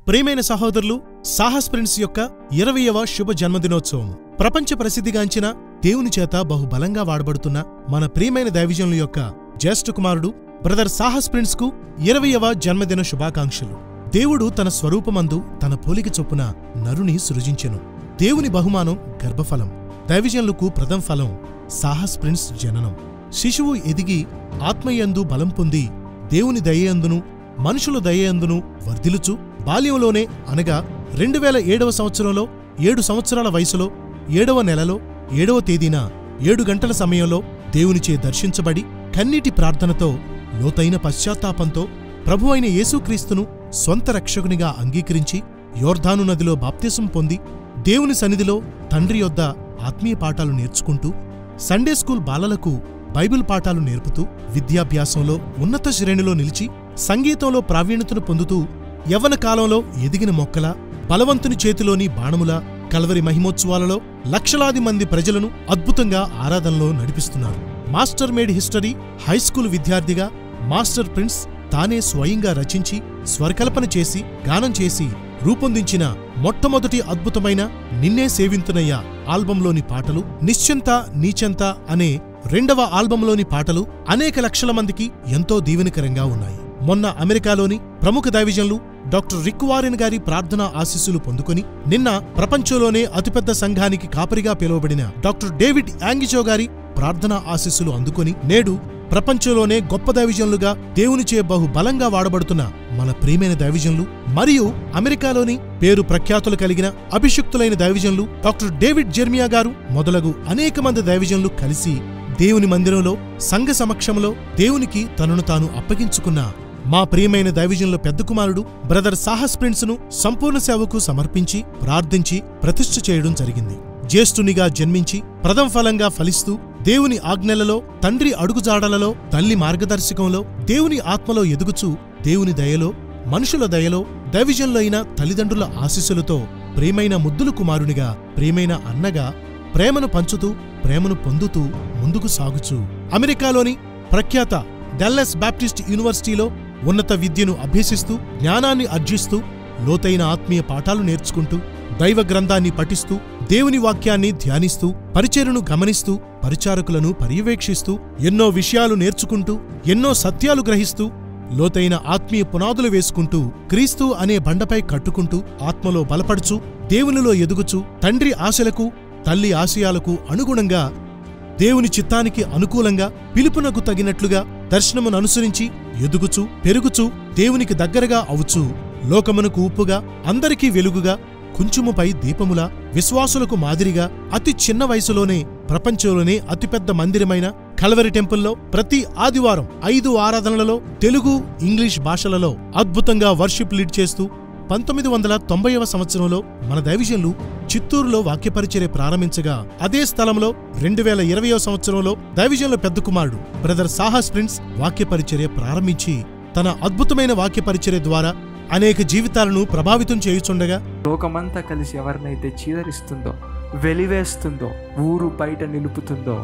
ప్రియమైన సహోదరులు సాహస్ ప్రిన్స్ యొక్క ఇరవయవ శుభ జన్మదినోత్సవం ప్రపంచ ప్రసిద్ధిగాంచిన దేవుని చేత బహుబలంగా వాడబడుతున్న మన ప్రియమైన దైవజనుల యొక్క జ్యేష్ఠ కుమారుడు బ్రదర్ సాహస్ ప్రిన్స్ కు ఇరవయవ జన్మదిన శుభాకాంక్షలు దేవుడు తన స్వరూపమందు తన పోలిక చొప్పున నరుని సృజించెను దేవుని బహుమానం గర్భఫలం దైవజనులకు ప్రథమ ఫలం సాహస్ ప్రిన్స్ జననం శిశువు ఎదిగి ఆత్మయందు బలం పొంది దేవుని దయయందును మనుషుల దయయందును వర్ధిలుచు బాల్యంలోనే అనగా రెండు వేల ఏడవ సంవత్సరంలో ఏడు సంవత్సరాల వయసులో ఏడవ నెలలో ఏడవ తేదీన ఏడు గంటల సమయంలో దేవునిచే దర్శించబడి కన్నీటి ప్రార్థనతో లోతైన పశ్చాత్తాపంతో ప్రభువైన యేసుక్రీస్తును స్వంత రక్షకునిగా అంగీకరించి యోర్ధాను నదిలో బాప్తిసం పొంది దేవుని సన్నిధిలో తండ్రి యొద్ద ఆత్మీయ పాఠాలు నేర్చుకుంటూ సండే స్కూల్ బాలలకు బైబిల్ పాఠాలు నేర్పుతూ విద్యాభ్యాసంలో ఉన్నత శ్రేణిలో నిలిచి సంగీతంలో ప్రావీణ్యతను పొందుతూ యవ్వన కాలంలో ఎదిగిన మొక్కల బలవంతుని చేతిలోని బాణముల కల్వరి మహిమోత్సవాలలో లక్షలాది మంది ప్రజలను అద్భుతంగా ఆరాధనలో నడిపిస్తున్నారు మాస్టర్ మేడ్ హిస్టరీ హైస్కూల్ విద్యార్థిగా మాస్టర్ ప్రిన్స్ తానే స్వయంగా రచించి స్వరకల్పన చేసి గానం చేసి రూపొందించిన మొట్టమొదటి అద్భుతమైన నిన్నే సేవింతునయ్యా ఆల్బంలోని పాటలు నిశ్చింత నీచంత అనే రెండవ ఆల్బంలోని పాటలు అనేక లక్షల మందికి ఎంతో దీవెనకరంగా ఉన్నాయి మొన్న అమెరికాలోని ప్రముఖ దైవజనులు డాక్టర్ రిక్ వారెన్ గారి ప్రార్థనా ఆశీస్సులు పొందుకొని నిన్న ప్రపంచంలోనే అతిపెద్ద సంఘానికి కాపరిగా పిలువబడిన డాక్టర్ డేవిడ్ యాంగిచో గారి ప్రార్థనా ఆశీస్సులు అందుకొని నేడు ప్రపంచంలోనే గొప్ప దైవజనులుగా దేవునిచే బహు బలంగా వాడబడుతున్న మన ప్రియమైన దైవజనులు మరియు అమెరికాలోని పేరు ప్రఖ్యాతులు కలిగిన అభిషిక్తులైన దైవజనులు డాక్టర్ డేవిడ్ జెర్మియా గారు మొదలగు అనేక మంది దైవజనులు కలిసి దేవుని మందిరంలో సంఘ సమక్షంలో దేవునికి తనను తాను అప్పగించుకున్న మా ప్రియమైన దైవజనుల పెద్ద కుమారుడు బ్రదర్ సాహస్ ప్రిన్స్ ను సంపూర్ణ సేవకు సమర్పించి ప్రార్థించి ప్రతిష్ఠ చేయడం జరిగింది జ్యేష్ఠునిగా జన్మించి ప్రథమ ఫలంగా ఫలిస్తూ దేవుని ఆజ్ఞలలో తండ్రి అడుగుజాడలలో తల్లి మార్గదర్శకంలో దేవుని ఆత్మలో ఎదుగుచూ దేవుని దయలో మనుషుల దయలో దైవజనులైన తల్లిదండ్రుల ఆశీస్సులతో ప్రేమైన ముద్దుల కుమారునిగా ప్రియమైన అన్నగా ప్రేమను పంచుతూ ప్రేమను పొందుతూ ముందుకు సాగుచూ అమెరికాలోని ప్రఖ్యాత డల్లస్ బాప్టిస్ట్ యూనివర్సిటీలో ఉన్నత విద్యను అభ్యసిస్తూ జ్ఞానాన్ని అర్జిస్తూ లోతైన ఆత్మీయ పాఠాలు నేర్చుకుంటూ దైవ గ్రంథాన్ని పఠిస్తూ దేవుని వాక్యాన్ని ధ్యానిస్తూ పరిచయను గమనిస్తూ పరిచారకులను పర్యవేక్షిస్తూ ఎన్నో విషయాలు నేర్చుకుంటూ ఎన్నో సత్యాలు గ్రహిస్తూ లోతైన ఆత్మీయ పునాదులు వేసుకుంటూ క్రీస్తు అనే బండపై కట్టుకుంటూ ఆత్మలో బలపడుచు దేవునిలో ఎదుగుచు తండ్రి ఆశలకు తల్లి ఆశయాలకు అనుగుణంగా దేవుని చిత్తానికి అనుకూలంగా పిలుపునకు తగినట్లుగా దర్శనమును అనుసరించి ఎదుగుచు పెరుగుచు దేవునికి దగ్గరగా అవుచు లోకమునకు ఉప్పుగా అందరికీ వెలుగుగా కుంచుముపై దీపములా విశ్వాసులకు మాదిరిగా అతి చిన్న వయసులోనే ప్రపంచంలోనే అతిపెద్ద మందిరమైన కల్వరి టెంపుల్లో ప్రతి ఆదివారం ఐదు ఆరాధనలలో తెలుగు ఇంగ్లీష్ భాషలలో అద్భుతంగా వర్షిప్ లీడ్ చేస్తూ పంతొమ్మిది వందల తొంభైవ సంవత్సరంలో మన దైవజన్లు చిత్తూరులో వాక్యపరిచర్య ప్రారంభించగా అదే స్థలంలో రెండు వేల ఇరవయో సంవత్సరంలో దైవజన్ల పెద్ద కుమారుడు బ్రదర్ సాహస్ ప్రిన్స్ వాక్యపరిచర్య ప్రారంభించి తన అద్భుతమైన వాక్యపరిచర్య ద్వారా అనేక జీవితాలను ప్రభావితం చేయుచుండగా లోకమంతా కలిసి ఎవరినైతే చీదరిస్తుందో వెలివేస్తుందో ఊరు బయట నిలుపుతుందో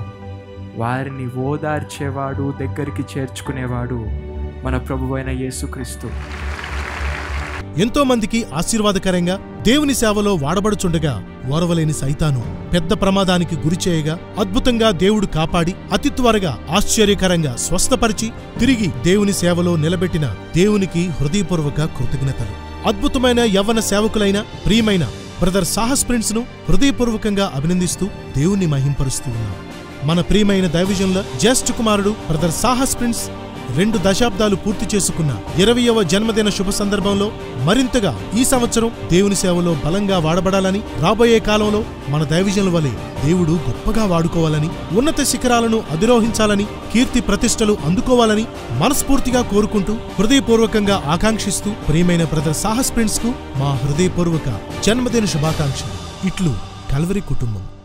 వారిని ఓదార్చేవాడు దగ్గరికి చేర్చుకునేవాడు మన ప్రభువైన యేసుక్రీస్తు ఎంతో మందికి ఆశీర్వాదకరంగా దేవుని సేవలో వాడబడుచుండగా ఓరవలేని సైతాను పెద్ద ప్రమాదానికి గురిచేయగా అద్భుతంగా దేవుడు కాపాడి అతి త్వరగా ఆశ్చర్యకరంగా స్వస్థపరిచి తిరిగి దేవుని సేవలో నిలబెట్టిన దేవునికి హృదయపూర్వక కృతజ్ఞతలు అద్భుతమైన యవ్వన సేవకులైన ప్రియమైన బ్రదర్ సాహస్ ప్రిన్స్ ను హృదయపూర్వకంగా అభినందిస్తూ దేవుణ్ణి మహింపరుస్తూ ఉన్నాం మన ప్రియమైన దైవజనుల జ్యేష్ఠ కుమారుడు బ్రదర్ సాహస్ ప్రిన్స్ రెండు దశాబ్దాలు పూర్తి చేసుకున్న ఇరవయవ జన్మదిన శుభ సందర్భంలో మరింతగా ఈ సంవత్సరం దేవుని సేవలో బలంగా వాడబడాలని రాబోయే కాలంలో మన దైవజనుల వలె దేవుడు గొప్పగా వాడుకోవాలని ఉన్నత శిఖరాలను అధిరోహించాలని కీర్తి ప్రతిష్టలు అందుకోవాలని మనస్ఫూర్తిగా కోరుకుంటూ హృదయపూర్వకంగా ఆకాంక్షిస్తూ ప్రియమైన బ్రదర్ సాహస్ ప్రిన్స్ కు మా హృదయపూర్వక జన్మదిన శుభాకాంక్షలు ఇట్లు కల్వరి కుటుంబం